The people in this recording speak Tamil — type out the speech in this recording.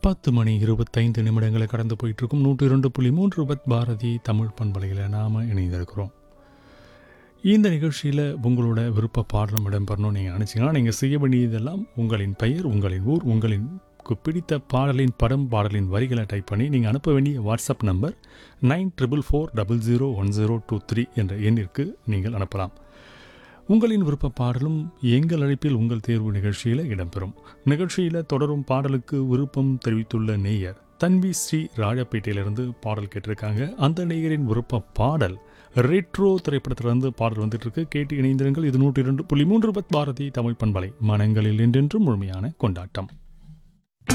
பத்து மணி இருபத்தைந்து நிமிடங்களை கடந்து போயிட்டு இருக்கும் நூற்றி இரண்டு புள்ளி மூன்று பத் பாரதி தமிழ் பண்பலையில் நாம் இணைந்திருக்கிறோம் இந்த நிகழ்ச்சியில் உங்களோட விருப்ப பாடலும் இடம்பெறணும் நீங்கள் நினச்சிங்கன்னா நீங்கள் செய்ய வேண்டியதெல்லாம் உங்களின் பெயர் உங்களின் ஊர் உங்களின் பிடித்த பாடலின் படம் பாடலின் வரிகளை டைப் பண்ணி நீங்கள் அனுப்ப வேண்டிய WhatsApp number nine triple four double zero one zero two three என்ற எண்ணிற்கு நீங்கள் அனுப்பலாம் உங்களின் விருப்ப பாடலும் எங்கள் அழைப்பில் உங்கள் தேர்வு நிகழ்ச்சியில் இடம்பெறும் நிகழ்ச்சியில் தொடரும் பாடலுக்கு விருப்பம் தெரிவித்துள்ள நேயர் தன்வி ஸ்ரீ ராஜப்பேட்டையிலிருந்து பாடல் கேட்டிருக்காங்க அந்த நேயரின் விருப்ப பாடல் ரெட்ரோ திரைப்படத்திலிருந்து பாடல் வந்துட்டு இருக்கு கேட்டு இணைந்திருங்கள் இது நூற்றி இரண்டு புள்ளி மூன்று பத் பாரதி தமிழ் பண்பலை மனங்களில் என்றென்றும் முழுமையான கொண்டாட்டம்